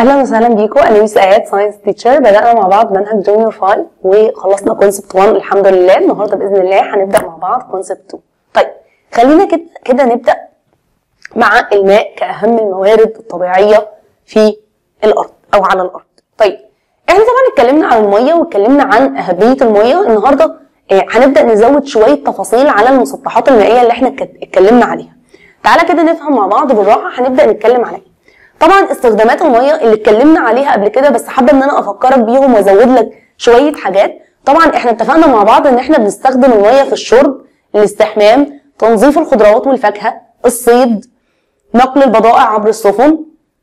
اهلا وسهلا بيكم انا يوسف اياد ساينس تيتشر بدانا مع بعض منهج جونيور 5 وخلصنا كونسبت 1 الحمد لله النهارده باذن الله هنبدا مع بعض كونسبت 2 طيب خلينا كده كده نبدا مع الماء كاهم الموارد الطبيعيه في الارض او على الارض طيب احنا طبعا اتكلمنا عن الميه واتكلمنا عن اهميه الميه النهارده آه، هنبدا نزود شويه تفاصيل على المسطحات المائيه اللي احنا اتك- اتكلمنا عليها تعالى كده نفهم مع بعض بالراحه هنبدا نتكلم عليها طبعا استخدامات الميه اللي اتكلمنا عليها قبل كده بس حابه ان انا افكرك بيهم وازود لك شويه حاجات طبعا احنا اتفقنا مع بعض ان احنا بنستخدم الميه في الشرب الاستحمام تنظيف الخضروات والفاكهه الصيد نقل البضائع عبر السفن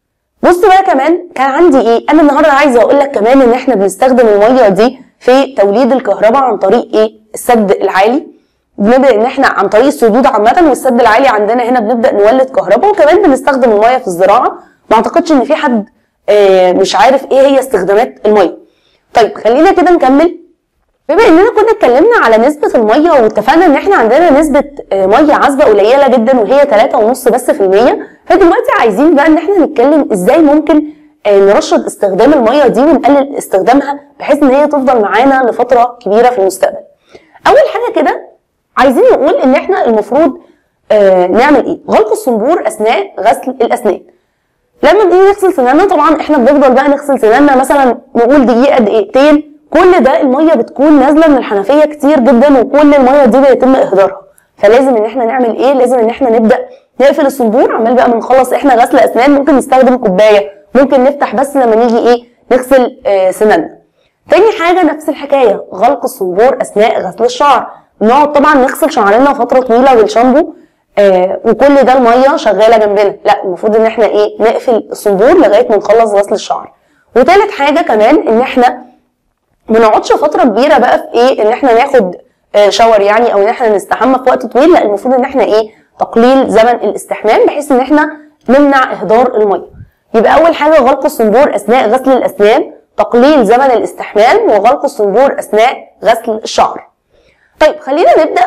بص بقى كمان كان عندي ايه انا النهارده عايزه اقول لك كمان ان احنا بنستخدم الميه دي في توليد الكهرباء عن طريق ايه السد العالي بنبدا ان احنا عن طريق السدود عامه والسد العالي عندنا هنا بنبدا نولد كهرباء وكمان بنستخدم الميه في الزراعه ما اعتقدش ان في حد آه، مش عارف ايه هي استخدامات الميه طيب خلينا كده نكمل بما اننا كنا اتكلمنا على نسبة المية واتفقنا ان احنا عندنا نسبة آه، مية عذبة قليلة جدا وهي 3.5 بس في المية فدلوقتي عايزين بقى ان احنا نتكلم ازاي ممكن آه، نرشد استخدام المية دي ونقلل استخدامها بحيث ان هي تفضل معانا لفترة كبيرة في المستقبل. اول حاجة كده عايزين نقول ان احنا المفروض آه، نعمل ايه؟ غلق الصنبور اثناء غسل الاسنان. لما بنيجي نغسل سناننا طبعا احنا بنفضل بقى نغسل سناننا مثلا نقول دقيقه دقيقتين كل ده الميه بتكون نازله من الحنفيه كتير جدا وكل الميه دي بيتم اهدارها فلازم ان احنا نعمل ايه لازم ان احنا نبدا نقفل الصنبور عمال بقى بنخلص احنا غسل اسنان ممكن نستخدم كوبايه ممكن نفتح بس لما نيجي ايه نغسل آه سناننا تاني حاجة نفس الحكاية غلق الصنبور أثناء غسل الشعر نقعد طبعا نغسل شعرنا فترة طويلة بالشامبو آه وكل ده المية شغالة جنبنا لا المفروض ان احنا ايه نقفل الصنبور لغاية ما نخلص غسل الشعر وتالت حاجة كمان ان احنا ما نقعدش فترة كبيرة بقى في ايه ان احنا ناخد آه، شاور يعني او ان احنا نستحمى في وقت طويل لا المفروض ان احنا ايه تقليل زمن الاستحمام بحيث ان احنا نمنع اهدار المية يبقى اول حاجة غلق الصنبور اثناء غسل الاسنان تقليل زمن الاستحمام وغلق الصنبور اثناء غسل الشعر طيب خلينا نبدأ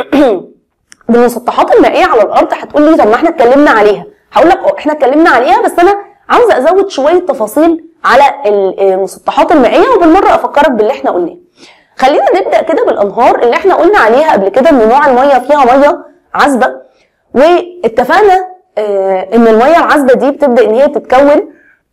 بالمسطحات المائية على الأرض هتقول لي طب ما احنا اتكلمنا عليها هقول لك اه احنا اتكلمنا عليها بس أنا عاوزة أزود شوية تفاصيل على ال- المسطحات المائية وبالمرة أفكرك باللي احنا قلناه خلينا نبدأ كده بالأنهار اللي احنا قلنا عليها قبل كده إن نوع المية فيها مية عذبة واتفقنا آه، إن المية العذبة دي بتبدأ إن هي تتكون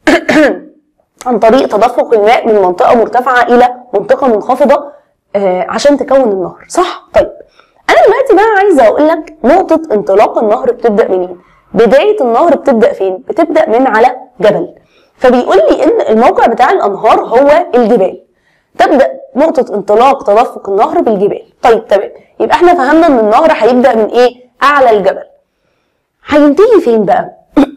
عن طريق تدفق الماء من منطقة مرتفعة إلى منطقة منخفضة آه، عشان تكون النهر صح؟ طيب أنا دلوقتي بقى عايزة أقول لك نقطة انطلاق النهر بتبدأ منين؟ بداية النهر بتبدأ فين؟ بتبدأ من على جبل فبيقول لي إن الموقع بتاع الأنهار هو الجبال تبدأ نقطة انطلاق تدفق النهر بالجبال طيب تمام يبقى احنا فهمنا ان النهر هيبدأ من ايه؟ أعلى الجبل هينتهي فين بقى؟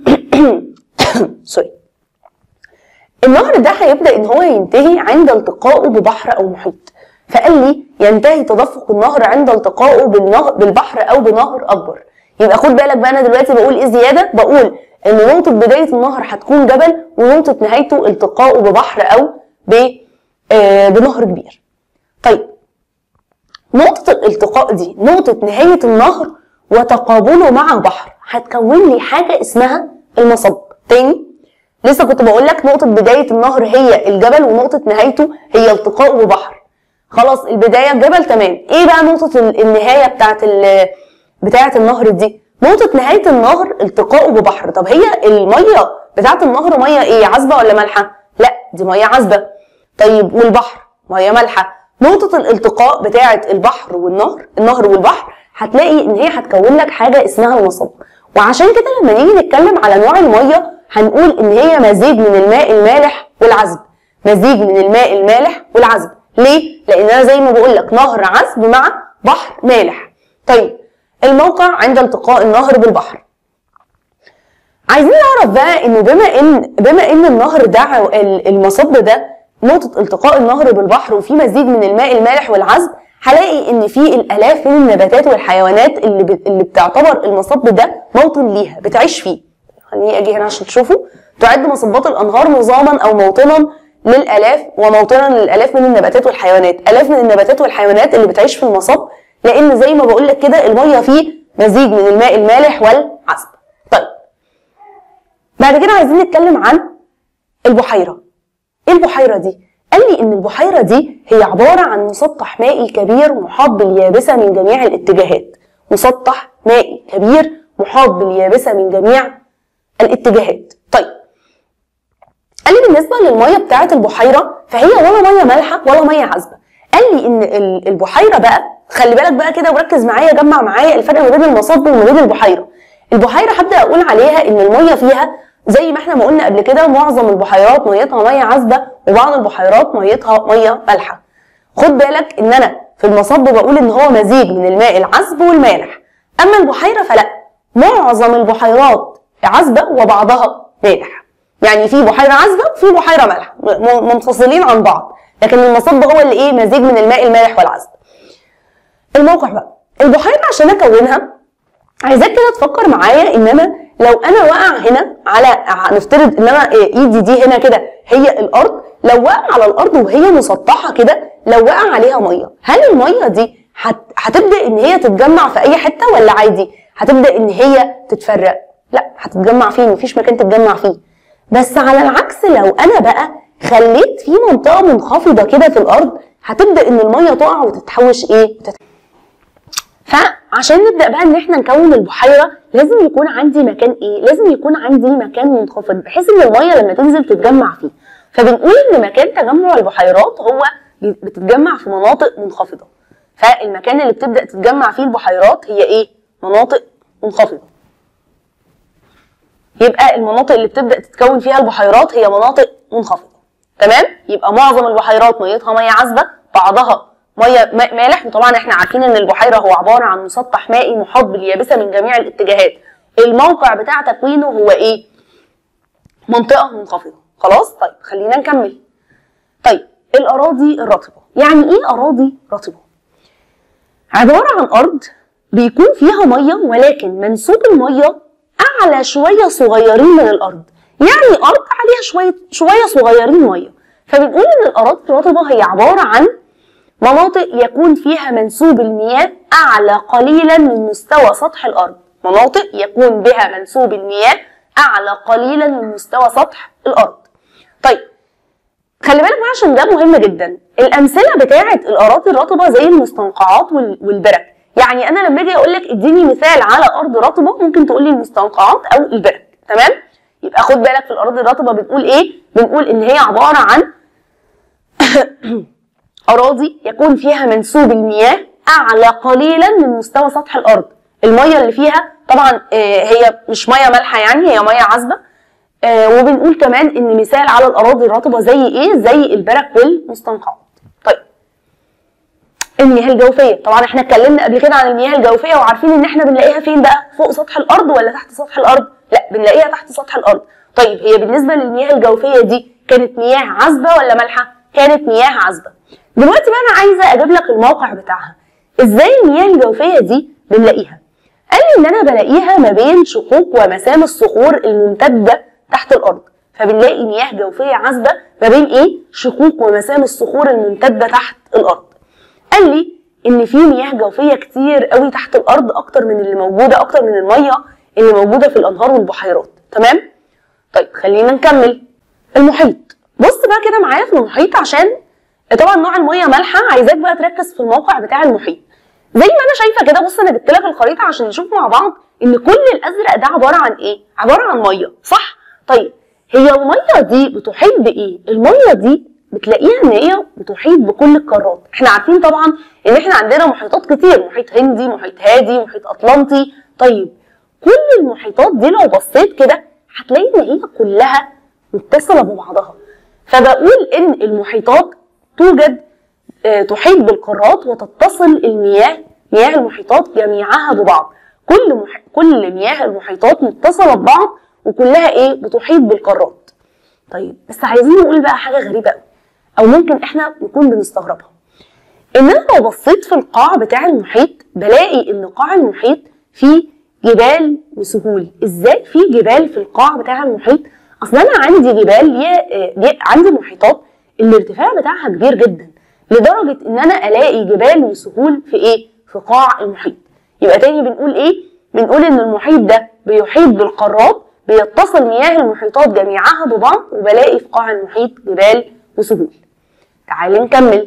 سوري النهر ده هيبدا ان هو ينتهي عند التقائه ببحر او محيط فقال لي ينتهي تدفق النهر عند التقائه بالنهر بالبحر او بنهر اكبر يبقى خد بالك بقى انا دلوقتي بقول ايه زياده بقول ان نقطه بدايه النهر هتكون جبل ونقطه نهايته التقائه ببحر او ب آه، بنهر كبير طيب نقطة الالتقاء دي نقطة نهاية النهر وتقابله مع بحر هتكون لي حاجة اسمها المصب تاني لسه كنت بقول لك نقطة بداية النهر هي الجبل ونقطة نهايته هي التقاؤه ببحر خلاص البداية الجبل تمام ايه بقى نقطة ال- النهاية بتاعت ال- بتاعت النهر دي نقطة نهاية النهر التقاؤه ببحر طب هي المية بتاعت النهر مية ايه عذبة ولا مالحة لا دي مية عذبة طيب والبحر مية مالحة نقطة الالتقاء بتاعت البحر والنهر النهر والبحر هتلاقي ان هي هتكون لك حاجة اسمها المصب وعشان كده لما نيجي نتكلم على نوع المية هنقول ان هي مزيج من الماء المالح والعذب مزيج من الماء المالح والعذب ليه؟ لان انا زي ما بقول لك نهر عذب مع بحر مالح طيب الموقع عند التقاء النهر بالبحر عايزين نعرف بقى انه بما ان بما ان النهر ده أو ال- المصب ده نقطة التقاء النهر بالبحر وفي مزيج من الماء المالح والعذب هلاقي ان في الالاف من النباتات والحيوانات اللي بت- اللي بتعتبر المصب ده موطن ليها بتعيش فيه خليني اجي هنا عشان تشوفوا تعد مصبات الانهار نظاما او موطنا للالاف وموطنا للالاف من النباتات والحيوانات الاف من النباتات والحيوانات اللي بتعيش في المصب لان زي ما بقول لك كده الميه فيه مزيج من الماء المالح والعذب طيب بعد كده عايزين نتكلم عن البحيره ايه البحيره دي قال لي ان البحيره دي هي عباره عن مسطح مائي كبير محاط باليابسه من جميع الاتجاهات مسطح مائي كبير محاط باليابسه من جميع الاتجاهات طيب قال لي بالنسبه للميه بتاعه البحيره فهي ولا ميه مالحه ولا ميه عذبه قال لي ان البحيره بقى خلي بالك بقى كده وركز معايا جمع معايا الفرق ما بين المصب وما بين البحيره البحيره هبدا اقول عليها ان الميه فيها زي ما احنا ما قلنا قبل كده معظم البحيرات ميتها ميه عذبه وبعض البحيرات ميتها ميه مالحه خد بالك ان انا في المصب بقول ان هو مزيج من الماء العذب والمالح اما البحيره فلا معظم البحيرات عذبه وبعضها مالح يعني في بحيره عذبه وفي بحيره مالحه منفصلين عن بعض لكن المصب هو اللي ايه مزيج من الماء المالح والعذب الموقع بقى البحيره عشان اكونها عايزاك كده تفكر معايا ان انا لو انا واقع هنا على نفترض ان انا ايدي دي هنا كده هي الارض لو وقع على الارض وهي مسطحه كده لو وقع عليها ميه هل الميه دي هت... هتبدا ان هي تتجمع في اي حته ولا عادي هتبدا ان هي تتفرق لا هتتجمع فين مفيش مكان تتجمع فيه بس على العكس لو انا بقى خليت في منطقه منخفضه كده في الارض هتبدا ان الميه تقع وتتحوش ايه فعشان نبدا بقى ان احنا نكون البحيره لازم يكون عندي مكان ايه لازم يكون عندي مكان منخفض بحيث ان الميه لما تنزل تتجمع فيه فبنقول ان مكان تجمع البحيرات هو بتتجمع في مناطق منخفضه فالمكان اللي بتبدا تتجمع فيه البحيرات هي ايه مناطق منخفضه يبقى المناطق اللي بتبدا تتكون فيها البحيرات هي مناطق منخفضه تمام يبقى معظم البحيرات ميتها ميه عذبه بعضها ميه مالح وطبعا احنا عارفين ان البحيره هو عباره عن مسطح مائي محاط باليابسه من جميع الاتجاهات الموقع بتاع تكوينه هو ايه منطقه منخفضه خلاص طيب خلينا نكمل طيب الاراضي الرطبه يعني ايه اراضي رطبه عباره عن ارض بيكون فيها ميه ولكن منسوب الميه اعلى شويه صغيرين من الارض يعني ارض عليها شويه شويه صغيرين ميه فبنقول ان الاراضي الرطبه هي عباره عن مناطق يكون فيها منسوب المياه أعلى قليلا من مستوى سطح الأرض مناطق يكون بها منسوب المياه أعلى قليلا من مستوى سطح الأرض طيب خلي بالك بقى عشان ده مهم جدا الأمثلة بتاعة الأراضي الرطبة زي المستنقعات والبرك يعني أنا لما أجي أقول لك اديني مثال على أرض رطبة ممكن تقول لي المستنقعات أو البرك تمام يبقى خد بالك في الأراضي الرطبة بنقول إيه بنقول إن هي عبارة عن أراضي يكون فيها منسوب المياه أعلى قليلا من مستوى سطح الأرض المية اللي فيها طبعا آه، هي مش مية مالحة يعني هي مية عذبة آه، وبنقول كمان إن مثال على الأراضي الرطبة زي إيه زي البرك والمستنقعات طيب المياه الجوفية طبعا احنا اتكلمنا قبل كده عن المياه الجوفية وعارفين إن احنا بنلاقيها فين بقى فوق سطح الأرض ولا تحت سطح الأرض لا بنلاقيها تحت سطح الأرض طيب هي بالنسبة للمياه الجوفية دي كانت مياه عذبة ولا مالحة كانت مياه عذبة دلوقتي بقى انا عايزه اجيب لك الموقع بتاعها ازاي المياه الجوفيه دي بنلاقيها قال لي ان انا بلاقيها ما بين شقوق ومسام الصخور الممتده تحت الارض فبنلاقي مياه جوفيه عذبه ما بين ايه شقوق ومسام الصخور الممتده تحت الارض قال لي ان في مياه جوفيه كتير قوي تحت الارض اكتر من اللي موجوده اكتر من الميه اللي موجوده في الانهار والبحيرات تمام طيب خلينا نكمل المحيط بص بقى كده معايا في المحيط عشان طبعا نوع الميه مالحه عايزاك بقى تركز في الموقع بتاع المحيط زي ما انا شايفه كده بص انا جبت لك الخريطه عشان نشوف مع بعض ان كل الازرق ده عباره عن ايه عباره عن ميه صح طيب هي الميه دي بتحيط بايه الميه دي بتلاقيها ان هي بتحيط بكل القارات احنا عارفين طبعا ان احنا عندنا محيطات كتير محيط هندي محيط هادي محيط اطلنطي طيب كل المحيطات دي لو بصيت كده هتلاقي ان هي كلها متصله ببعضها فبقول ان المحيطات توجد آه، تحيط بالقارات وتتصل المياه مياه المحيطات جميعها ببعض كل مح... كل مياه المحيطات متصله ببعض وكلها ايه بتحيط بالقارات طيب بس عايزين نقول بقى حاجه غريبه قوي او ممكن احنا نكون بنستغربها ان انا لو بصيت في القاع بتاع المحيط بلاقي ان قاع المحيط فيه جبال وسهول ازاي في جبال في القاع بتاع المحيط اصل انا عندي جبال ليه عندي محيطات الارتفاع بتاعها كبير جدا لدرجه ان انا الاقي جبال وسهول في ايه في قاع المحيط يبقى تاني بنقول ايه بنقول ان المحيط ده بيحيط بالقارات بيتصل مياه المحيطات جميعها ببعض وبلاقي في قاع المحيط جبال وسهول تعالي نكمل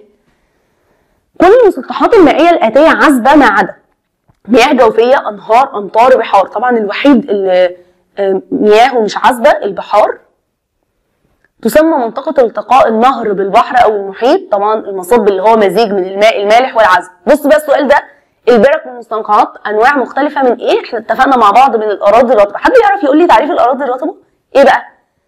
كل المسطحات المائية الآتية عذبة ما عدا مياه جوفية أنهار أمطار بحار طبعا الوحيد اللي آه، مياهه مش عذبة البحار تسمى منطقة التقاء النهر بالبحر أو المحيط طبعا المصب اللي هو مزيج من الماء المالح والعذب بص بقى السؤال ده البرك والمستنقعات أنواع مختلفة من إيه؟ إحنا اتفقنا مع بعض من الأراضي الرطبة حد يعرف يقول لي تعريف الأراضي الرطبة؟ إيه بقى؟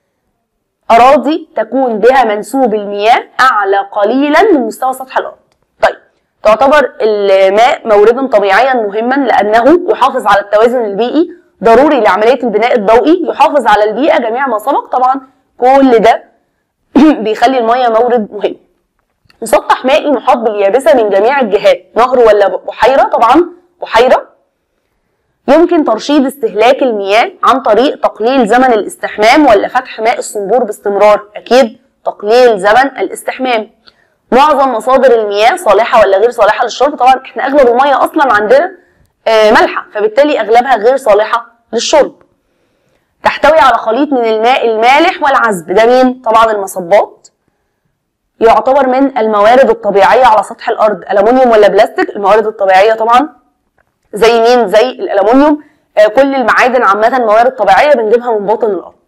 أراضي تكون بها منسوب المياه أعلى قليلا من مستوى سطح الأرض طيب تعتبر الماء موردا طبيعيا مهما لأنه يحافظ على التوازن البيئي ضروري لعملية البناء الضوئي يحافظ على البيئة جميع ما سبق طبعا كل ده بيخلي المية مورد مهم مسطح مائي محاط باليابسة من جميع الجهات نهر ولا بحيرة طبعا بحيرة يمكن ترشيد استهلاك المياه عن طريق تقليل زمن الاستحمام ولا فتح ماء الصنبور باستمرار أكيد تقليل زمن الاستحمام معظم مصادر المياه صالحة ولا غير صالحة للشرب طبعا احنا أغلب المياه أصلا عندنا آه، مالحة فبالتالي أغلبها غير صالحة للشرب تحتوي على خليط من الماء المالح والعذب ده مين؟ طبعا المصبات يعتبر من الموارد الطبيعية على سطح الأرض ألمونيوم ولا بلاستيك الموارد الطبيعية طبعا زي مين؟ زي الألمونيوم آه، كل المعادن عامة موارد طبيعية بنجيبها من باطن الأرض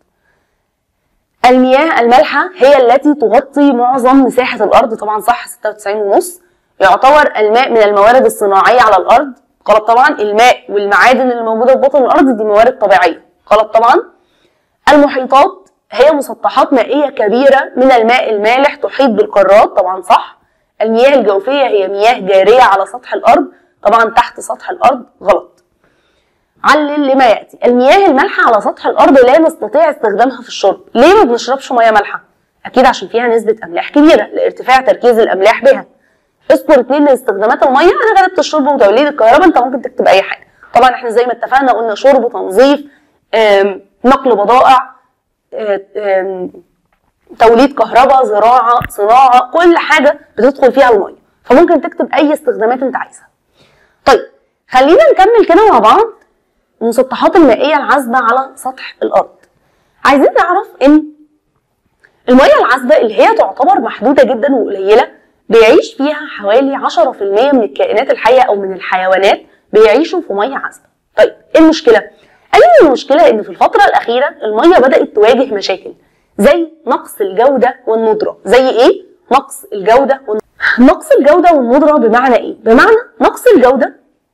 المياه المالحة هي التي تغطي معظم مساحة الأرض طبعا صح 96 ونص يعتبر الماء من الموارد الصناعية على الأرض غلط طبعا الماء والمعادن اللي موجودة في باطن الأرض دي موارد طبيعية غلط طبعا المحيطات هي مسطحات مائية كبيرة من الماء المالح تحيط بالقارات طبعا صح المياه الجوفية هي مياه جارية على سطح الأرض طبعا تحت سطح الأرض غلط علل لما يأتي المياه المالحة على سطح الأرض لا نستطيع استخدامها في الشرب ليه ما بنشربش مياه مالحة؟ أكيد عشان فيها نسبة أملاح كبيرة لارتفاع تركيز الأملاح بها اذكر اتنين من استخدامات المية أنا غلبت الشرب وتوليد الكهرباء أنت ممكن تكتب أي حاجة طبعا احنا زي ما اتفقنا قلنا شرب وتنظيف آم، نقل بضائع آم، توليد كهرباء زراعة صناعة كل حاجة بتدخل فيها المية فممكن تكتب أي استخدامات أنت عايزها طيب خلينا نكمل كده مع بعض المسطحات المائية العذبة على سطح الأرض عايزين نعرف إن المية العذبة اللي هي تعتبر محدودة جدا وقليلة بيعيش فيها حوالي 10% من الكائنات الحية أو من الحيوانات بيعيشوا في مية عذبة طيب إيه المشكلة؟ قال لي المشكلة إن في الفترة الأخيرة المية بدأت تواجه مشاكل زي نقص الجودة والندرة زي إيه؟ نقص الجودة والندرة نقص الجودة والندرة بمعنى إيه؟ بمعنى نقص الجودة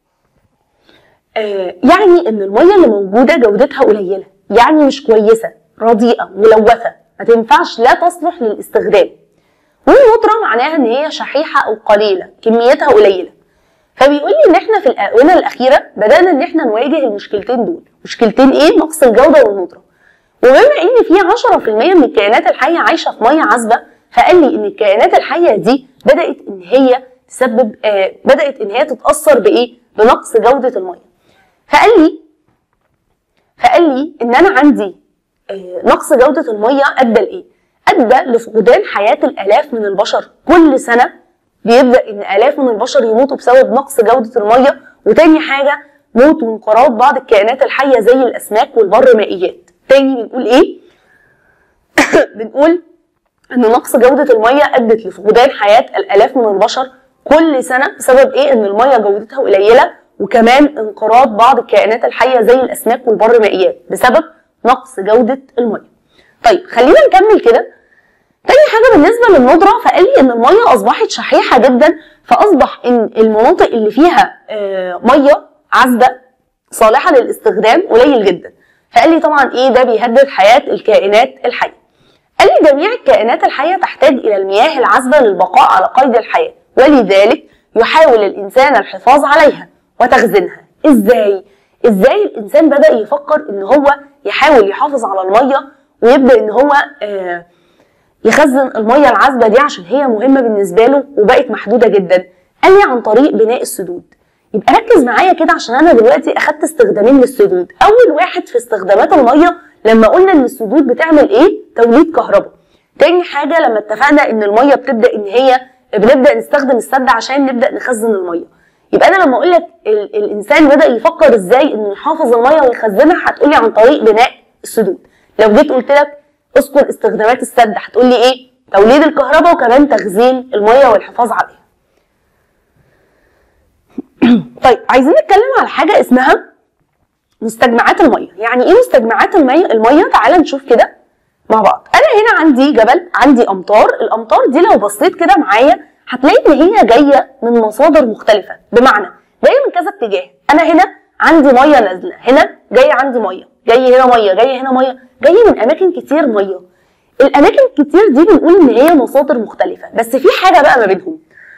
آه، يعني ان الميه اللي موجوده جودتها قليله يعني مش كويسه رديئه ملوثه ما تنفعش لا تصلح للاستخدام والندره معناها ان هي شحيحه او قليله كميتها قليله فبيقول لي ان احنا في الاونه الاخيره بدانا ان احنا نواجه المشكلتين دول مشكلتين ايه نقص الجوده والندره وبما ان في 10% من الكائنات الحيه عايشه في ميه عذبه فقال لي ان الكائنات الحيه دي بدات ان هي تسبب آه بدات ان هي تتاثر بايه بنقص جوده الميه فقال لي فقال لي ان انا عندي آه، نقص جوده الميه ادى لايه؟ ادى لفقدان حياه الالاف من البشر كل سنه بيبدا ان الاف من البشر يموتوا بسبب نقص جوده الميه وتاني حاجه موت وانقراض بعض الكائنات الحيه زي الاسماك والبر مائيات تاني بنقول ايه؟ بنقول ان نقص جوده الميه ادت لفقدان حياه الالاف من البشر كل سنه بسبب ايه؟ ان الميه جودتها قليله وكمان انقراض بعض الكائنات الحيه زي الاسماك والبر مائيات بسبب نقص جوده الميه. طيب خلينا نكمل كده. تاني حاجه بالنسبه للندره فقال لي ان الميه اصبحت شحيحه جدا فاصبح ان المناطق اللي فيها آه، ميه عذبه صالحه للاستخدام قليل جدا. فقال لي طبعا ايه ده بيهدد حياه الكائنات الحيه. قال لي جميع الكائنات الحيه تحتاج الى المياه العذبه للبقاء على قيد الحياه ولذلك يحاول الانسان الحفاظ عليها وتخزينها ازاي ازاي الانسان بدا يفكر ان هو يحاول يحافظ على الميه ويبدا ان هو آه يخزن الميه العذبه دي عشان هي مهمه بالنسبه له وبقت محدوده جدا قال لي عن طريق بناء السدود يبقى ركز معايا كده عشان انا دلوقتي اخدت استخدامين للسدود اول واحد في استخدامات الميه لما قلنا ان السدود بتعمل ايه توليد كهرباء تاني حاجه لما اتفقنا ان الميه بتبدا ان هي بنبدا نستخدم السد عشان نبدا نخزن الميه يبقى انا لما اقول لك ال- الانسان بدا يفكر ازاي انه يحافظ الميه ويخزنها هتقولي عن طريق بناء السدود لو جيت قلت لك اذكر استخدامات السد هتقول لي ايه توليد الكهرباء وكمان تخزين الميه والحفاظ عليها طيب عايزين نتكلم على حاجه اسمها مستجمعات الميه يعني ايه مستجمعات الميه الميه تعال نشوف كده مع بعض انا هنا عندي جبل عندي امطار الامطار دي لو بصيت كده معايا هتلاقي ان هي جايه من مصادر مختلفه بمعنى جايه من كذا اتجاه انا هنا عندي ميه نازله هنا جاي عندي ميه جاي هنا ميه جاي هنا ميه جاي من اماكن كتير ميه الاماكن الكتير دي بنقول ان هي مصادر مختلفه بس في حاجه بقى ما بينهم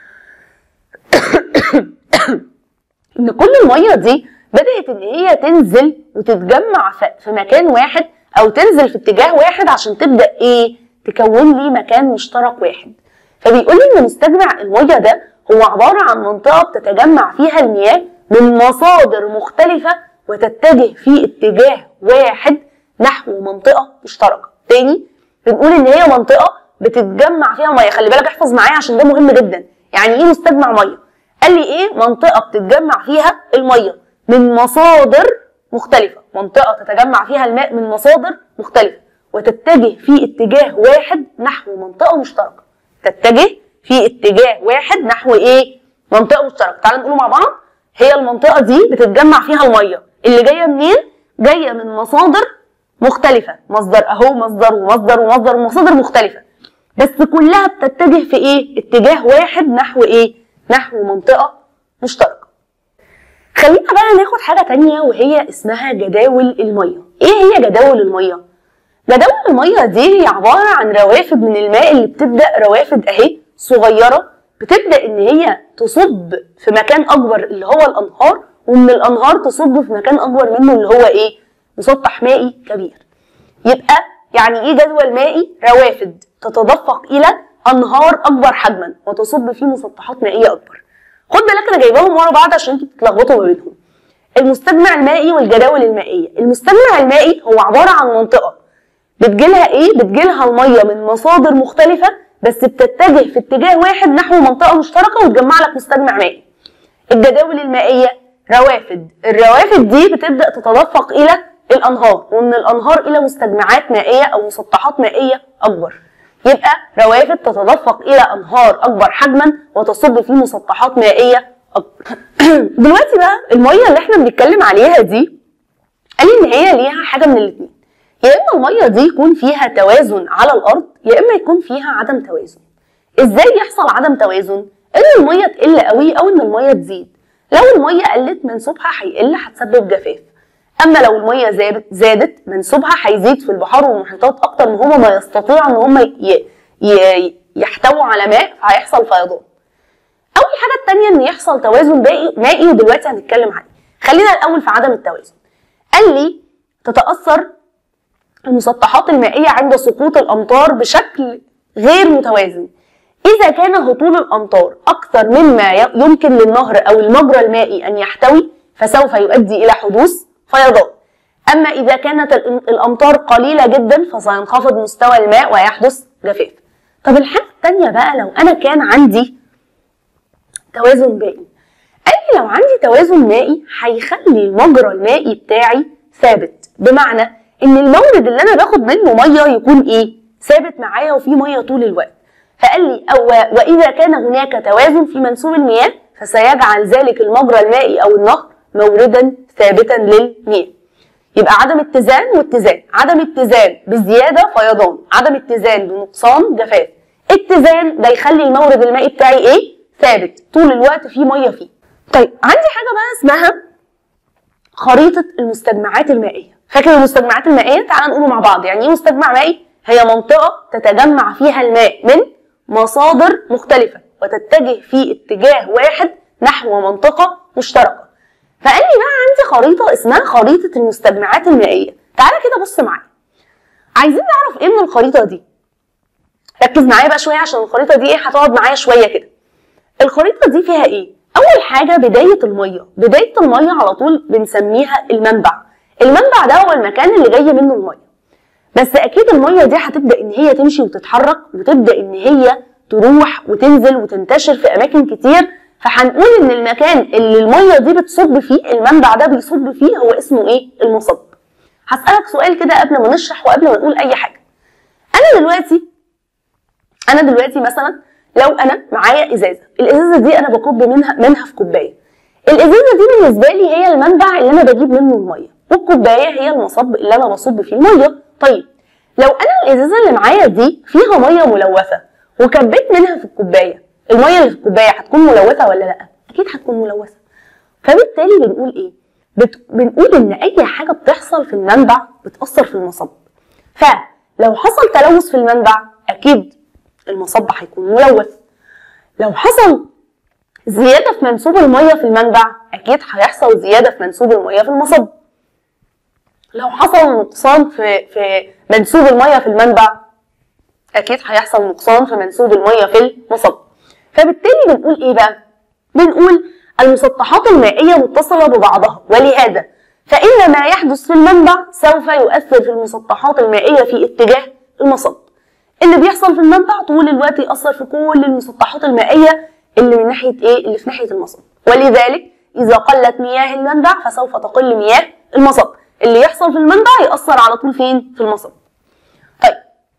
ان كل الميه دي بدات ان هي تنزل وتتجمع في مكان واحد او تنزل في اتجاه واحد عشان تبدا ايه تكون لي مكان مشترك واحد فبيقول لي ان مستجمع الميه ده هو عباره عن منطقه بتتجمع فيها المياه من مصادر مختلفه وتتجه في اتجاه واحد نحو منطقه مشتركه تاني بنقول ان هي منطقه بتتجمع فيها ميه خلي بالك احفظ معايا عشان ده مهم جدا يعني ايه مستجمع ميه قال لي ايه منطقه بتتجمع فيها الميه من مصادر مختلفه منطقه تتجمع فيها الماء من مصادر مختلفه وتتجه في اتجاه واحد نحو منطقه مشتركه تتجه في اتجاه واحد نحو ايه منطقه مشتركه تعالوا نقوله مع بعض هي المنطقه دي بتتجمع فيها الميه اللي جايه منين جايه من مصادر مختلفه مصدر اهو مصدر ومصدر ومصدر ومصادر مختلفه بس كلها بتتجه في ايه اتجاه واحد نحو ايه نحو منطقه مشتركه خلينا بقى ناخد حاجه تانية وهي اسمها جداول الميه ايه هي جداول الميه جداول الميه دي هي عباره عن روافد من الماء اللي بتبدا روافد اهي صغيره بتبدا ان هي تصب في مكان اكبر اللي هو الانهار ومن الانهار تصب في مكان اكبر منه اللي هو ايه مسطح مائي كبير يبقى يعني ايه جدول مائي روافد تتدفق الى انهار اكبر حجما وتصب في مسطحات مائيه اكبر خد بالك انا جايباهم ورا بعض عشان انتوا تتلخبطوا ما بينهم المستجمع المائي والجداول المائيه المستجمع المائي هو عباره عن منطقه بتجيلها ايه بتجيلها الميه من مصادر مختلفه بس بتتجه في اتجاه واحد نحو منطقه مشتركه وتجمع لك مستجمع مائي الجداول المائيه روافد الروافد دي بتبدا تتدفق الى الانهار ومن الانهار الى مستجمعات مائيه او مسطحات مائيه اكبر يبقى روافد تتدفق الى انهار اكبر حجما وتصب في مسطحات مائيه اكبر دلوقتي بقى الميه اللي احنا بنتكلم عليها دي قال ان هي ليها حاجه من الاثنين يا اما الميه دي يكون فيها توازن على الارض يا اما يكون فيها عدم توازن ازاي يحصل عدم توازن ان الميه تقل قوي او ان الميه تزيد لو الميه قلت منسوبها هيقل هتسبب جفاف اما لو الميه زادت منسوبها هيزيد في البحار والمحيطات اكتر من هما ما يستطيعوا ان هما يحتووا على ماء فهيحصل فيضان اول حاجه الثانيه ان يحصل توازن مائي ودلوقتي هنتكلم عليه خلينا الاول في عدم التوازن قال لي تتاثر المسطحات المائيه عند سقوط الامطار بشكل غير متوازن إذا كان هطول الأمطار أكثر مما يمكن للنهر أو المجرى المائي أن يحتوي فسوف يؤدي إلى حدوث فيضان أما إذا كانت الأمطار قليلة جدا فسينخفض مستوى الماء ويحدث جفاف طب الحاجة التانية بقى لو أنا كان عندي توازن مائي قال لي لو عندي توازن مائي هيخلي المجرى المائي بتاعي ثابت بمعنى ان المورد اللي انا باخد منه ميه يكون ايه ثابت معايا وفيه ميه طول الوقت فقال لي أو وإذا كان هناك توازن في منسوب المياه فسيجعل ذلك المجرى المائي أو النهر موردا ثابتا للمياه يبقى عدم اتزان واتزان عدم اتزان بزيادة فيضان عدم اتزان بنقصان جفاف اتزان ده يخلي المورد المائي بتاعي ايه ثابت طول الوقت فيه ميه فيه طيب عندي حاجه بقى اسمها خريطه المستجمعات المائيه فاكر المستجمعات المائيه تعال نقوله مع بعض يعني ايه مستجمع مائي هي منطقه تتجمع فيها الماء من مصادر مختلفة وتتجه في اتجاه واحد نحو منطقة مشتركة فقال لي بقى عندي خريطة اسمها خريطة المستجمعات المائية تعالى كده بص معايا عايزين نعرف ايه من الخريطة دي ركز معايا بقى شوية عشان الخريطة دي ايه هتقعد معايا شوية كده الخريطة دي فيها ايه أول حاجة بداية المية بداية المية على طول بنسميها المنبع المنبع ده هو المكان اللي جاي منه المية بس اكيد الميه دي هتبدا ان هي تمشي وتتحرك وتبدا ان هي تروح وتنزل وتنتشر في اماكن كتير فهنقول ان المكان اللي الميه دي بتصب فيه المنبع ده بيصب فيه هو اسمه ايه المصب هسالك سؤال كده قبل ما نشرح وقبل ما نقول اي حاجه انا دلوقتي انا دلوقتي مثلا لو انا معايا ازازه الازازه دي انا بكب منها منها في كوبايه الازازه دي بالنسبه لي هي المنبع اللي انا بجيب منه الميه والكوبايه هي المصب اللي انا بصب فيه الميه طيب لو انا الازازه اللي معايا دي فيها ميه ملوثه وكبيت منها في الكوبايه الميه اللي في الكوبايه هتكون ملوثه ولا لا اكيد هتكون ملوثه فبالتالي بنقول ايه بت... بنقول ان اي حاجه بتحصل في المنبع بتاثر في المصب فلو حصل تلوث في المنبع اكيد المصب هيكون ملوث لو حصل زياده في منسوب الميه في المنبع اكيد هيحصل زياده في منسوب الميه في المصب لو حصل نقصان في في منسوب الميه في المنبع اكيد هيحصل نقصان في منسوب الميه في المصب فبالتالي بنقول ايه بقى بنقول المسطحات المائيه متصله ببعضها ولهذا فان ما يحدث في المنبع سوف يؤثر في المسطحات المائيه في اتجاه المصب اللي بيحصل في المنبع طول الوقت يأثر في كل المسطحات المائية اللي من ناحية ايه؟ اللي في ناحية المصب ولذلك إذا قلت مياه المنبع فسوف تقل مياه المصب اللي يحصل في المنبع يأثر على طول فين؟ في المصب طيب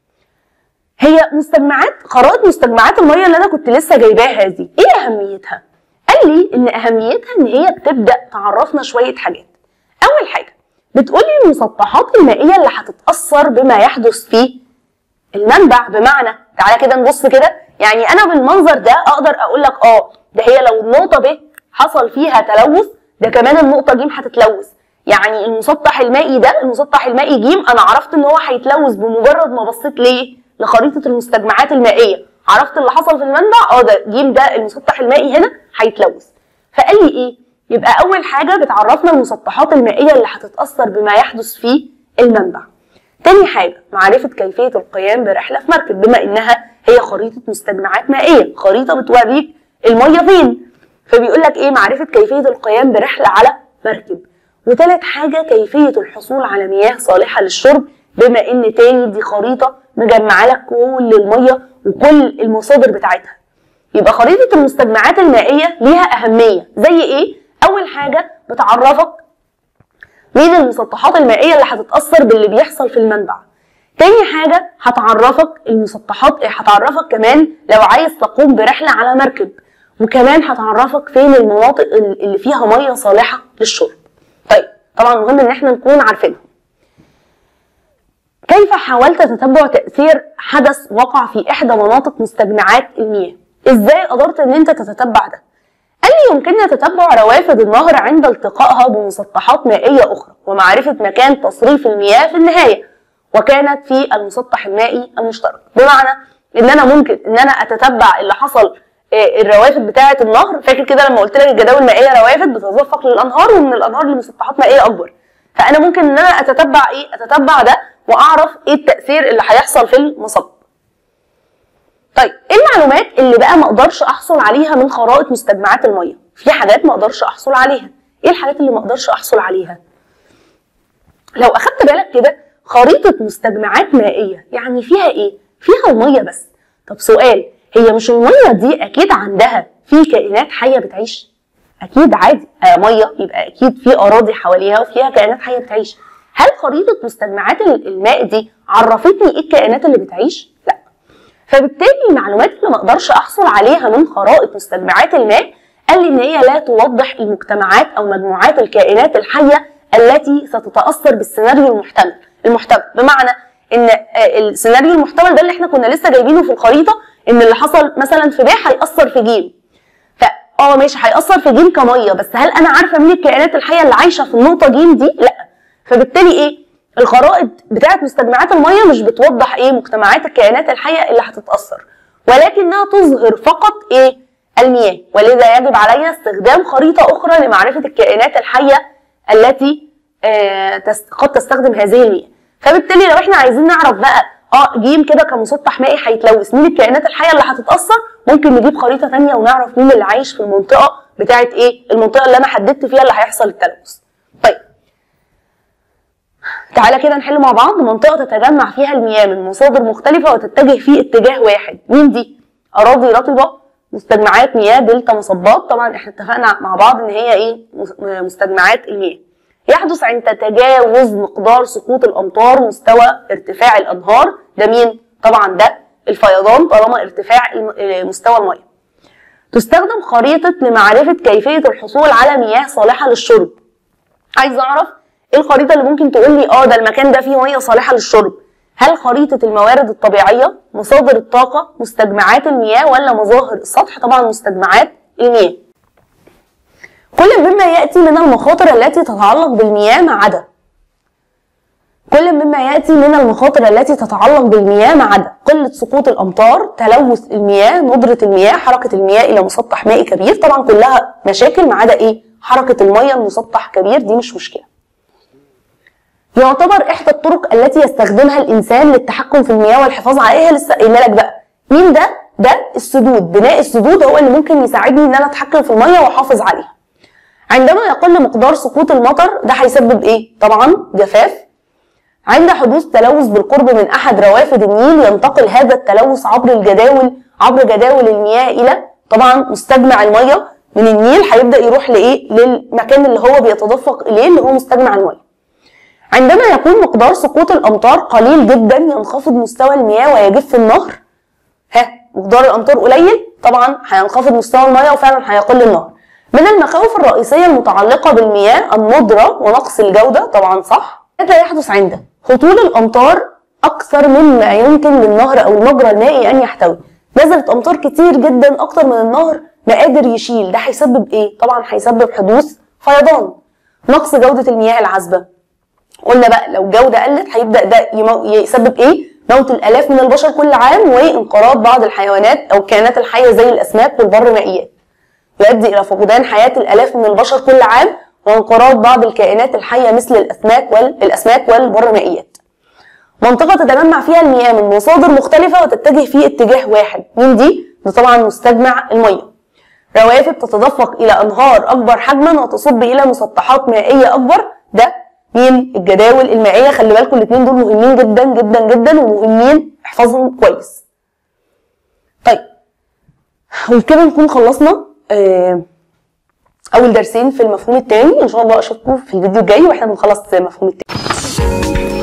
هي مستجمعات خرائط مستجمعات المية اللي أنا كنت لسه جايباها دي إيه أهميتها؟ قال لي إن أهميتها إن هي بتبدأ تعرفنا شوية حاجات أول حاجة بتقولي المسطحات المائية اللي هتتأثر بما يحدث في المنبع بمعنى تعالى كده نبص كده يعني انا بالمنظر ده اقدر اقول لك اه ده هي لو النقطه ب حصل فيها تلوث ده كمان النقطه ج هتتلوث يعني المسطح المائي ده المسطح المائي ج انا عرفت ان هو هيتلوث بمجرد ما بصيت ليه لخريطه المستجمعات المائيه عرفت اللي حصل في المنبع اه ده ج ده المسطح المائي هنا هيتلوث فقال لي ايه يبقى اول حاجه بتعرفنا المسطحات المائيه اللي هتتاثر بما يحدث في المنبع تاني حاجة معرفة كيفية القيام برحلة في مركب بما إنها هي خريطة مستجمعات مائية خريطة بتوريك المية فين فبيقول لك إيه معرفة كيفية القيام برحلة على مركب وتالت حاجة كيفية الحصول على مياه صالحة للشرب بما إن تاني دي خريطة مجمعة لك كل المية وكل المصادر بتاعتها يبقى خريطة المستجمعات المائية ليها أهمية زي إيه؟ أول حاجة بتعرفك مين المسطحات المائية اللي هتتأثر باللي بيحصل في المنبع تاني حاجة هتعرفك المسطحات هتعرفك كمان لو عايز تقوم برحلة على مركب وكمان هتعرفك فين المناطق اللي فيها مية صالحة للشرب طيب طبعا مهم ان احنا نكون عارفينهم كيف حاولت تتبع تأثير حدث وقع في إحدى مناطق مستجمعات المياه؟ إزاي قدرت إن أنت تتتبع ده؟ قال لي يمكننا تتبع روافد النهر عند التقائها بمسطحات مائية أخرى ومعرفة مكان تصريف المياه في النهاية وكانت في المسطح المائي المشترك بمعنى ان انا ممكن ان انا اتتبع اللي حصل الروافد بتاعه النهر فاكر كده لما قلت لك الجداول المائيه روافد بتتدفق للانهار ومن الانهار لمسطحات مائيه اكبر فانا ممكن ان انا اتتبع ايه اتتبع ده واعرف ايه التاثير اللي هيحصل في المصب طيب ايه المعلومات اللي بقى ما اقدرش احصل عليها من خرائط مستجمعات الميه في حاجات ما اقدرش احصل عليها ايه الحاجات اللي ما اقدرش احصل عليها لو اخدت بالك كده خريطه مستجمعات مائيه يعني فيها ايه فيها الميه بس طب سؤال هي مش الميه دي اكيد عندها في كائنات حيه بتعيش اكيد عادي آه ميه يبقى اكيد في اراضي حواليها وفيها كائنات حيه بتعيش هل خريطه مستجمعات الماء دي عرفتني ايه الكائنات اللي بتعيش لا فبالتالي المعلومات اللي ما اقدرش احصل عليها من خرائط مستجمعات الماء قال لي ان هي لا توضح المجتمعات او مجموعات الكائنات الحيه التي ستتاثر بالسيناريو المحتمل المحتمل بمعنى ان السيناريو المحتمل ده اللي احنا كنا لسه جايبينه في الخريطه ان اللي حصل مثلا في ب هيأثر في ج فا اه ماشي هيأثر في ج كميه بس هل انا عارفه مين الكائنات الحيه اللي عايشه في النقطه ج دي؟ لا فبالتالي ايه؟ الخرائط بتاعت مستجمعات الميه مش بتوضح ايه مجتمعات الكائنات الحيه اللي هتتاثر ولكنها تظهر فقط ايه المياه ولذا يجب علينا استخدام خريطه اخرى لمعرفه الكائنات الحيه التي آه قد تستخدم هذه المياه فبالتالي لو احنا عايزين نعرف بقى اه جيم كده كمسطح مائي هيتلوث مين الكائنات الحيه اللي هتتاثر ممكن نجيب خريطه ثانيه ونعرف مين اللي عايش في المنطقه بتاعت ايه المنطقه اللي انا حددت فيها اللي هيحصل التلوث طيب تعالى كده نحل مع بعض منطقه تتجمع فيها المياه من مصادر مختلفه وتتجه في اتجاه واحد مين دي اراضي رطبه مستجمعات مياه دلتا مصبات طبعا احنا اتفقنا مع بعض ان هي ايه مستجمعات المياه يحدث عند تجاوز مقدار سقوط الامطار مستوى ارتفاع الانهار ده مين طبعا ده الفيضان طالما ارتفاع الم- مستوى الميه تستخدم خريطة لمعرفة كيفية الحصول على مياه صالحة للشرب عايز اعرف ايه الخريطة اللي ممكن تقول لي اه ده المكان ده فيه مياه صالحة للشرب هل خريطة الموارد الطبيعية مصادر الطاقة مستجمعات المياه ولا مظاهر السطح طبعا مستجمعات المياه كل مما يأتي من المخاطر التي تتعلق بالمياه ما عدا كل مما يأتي من المخاطر التي تتعلق بالمياه ما عدا قلة سقوط الأمطار تلوث المياه ندرة المياه حركة المياه إلى مسطح مائي كبير طبعا كلها مشاكل ما عدا إيه حركة المياه لمسطح كبير دي مش مشكلة يعتبر إحدى الطرق التي يستخدمها الإنسان للتحكم في المياه والحفاظ عليها لسه قايله لك بقى مين ده؟ ده السدود بناء السدود هو اللي ممكن يساعدني إن أنا أتحكم في المياه وأحافظ عليها عندما يقل مقدار سقوط المطر ده هيسبب إيه؟ طبعا جفاف عند حدوث تلوث بالقرب من احد روافد النيل ينتقل هذا التلوث عبر الجداول عبر جداول المياه الى طبعا مستجمع الميه من النيل هيبدا يروح لايه للمكان اللي هو بيتدفق اليه اللي هو مستجمع الميه عندما يكون مقدار سقوط الامطار قليل جدا ينخفض مستوى المياه ويجف النهر ها مقدار الامطار قليل طبعا هينخفض مستوى المياه وفعلا هيقل النهر من المخاوف الرئيسيه المتعلقه بالمياه الندره ونقص الجوده طبعا صح ماذا يحدث عند هطول الامطار اكثر مما يمكن للنهر او المجرى المائي ان يحتوي نزلت امطار كتير جدا اكتر من النهر ما قادر يشيل ده هيسبب ايه طبعا هيسبب حدوث فيضان نقص جوده المياه العذبه قلنا بقى لو الجوده قلت هيبدا ده يمو... يسبب ايه موت الالاف من البشر كل عام وانقراض بعض الحيوانات او الكائنات الحيه زي الاسماك والبر مائيات يؤدي الى فقدان حياه الالاف من البشر كل عام وانقراض بعض الكائنات الحيه مثل الاسماك والاسماك والبرمائيات. منطقه تتجمع فيها المياه من مصادر مختلفه وتتجه في اتجاه واحد، مين دي؟ ده طبعا مستجمع الميه. روافد تتدفق الى انهار اكبر حجما وتصب الى مسطحات مائيه اكبر، ده مين؟ الجداول المائيه، خلي بالكم الاثنين دول مهمين جدا جدا جدا ومهمين احفظهم كويس. طيب وبكده نكون خلصنا آه اول درسين في المفهوم الثاني ان شاء الله اشوفكم في الفيديو الجاي واحنا بنخلص المفهوم الثاني